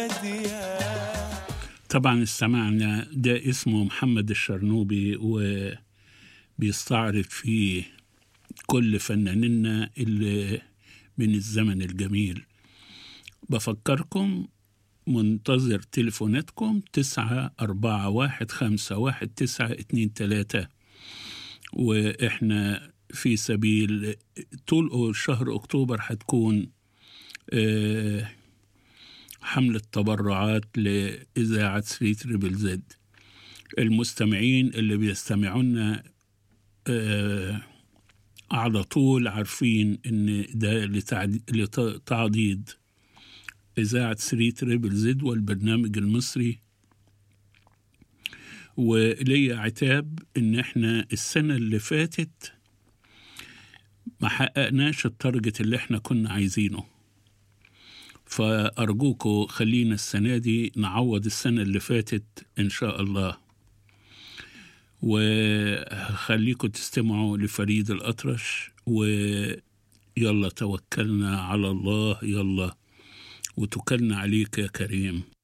طبعا استمعنا ده اسمه محمد الشرنوبي وبيستعرض فيه كل فناننا اللي من الزمن الجميل بفكركم منتظر تليفوناتكم تسعة أربعة واحد خمسة واحد تسعة اتنين تلاتة وإحنا في سبيل طول شهر أكتوبر هتكون آه، حملة تبرعات لإذاعة سري تريبل زد المستمعين اللي بيستمعونا آه، على طول عارفين إن ده لتعد- لتعضيد إذاعة سري تريبل زد والبرنامج المصري وليا عتاب إن إحنا السنة اللي فاتت ما حققناش التارجت اللي إحنا كنا عايزينه فأرجوكوا خلينا السنة دي نعوض السنة اللي فاتت إن شاء الله وخليكم تستمعوا لفريد الأطرش ويلا توكلنا على الله يلا وتكلنا عليك يا كريم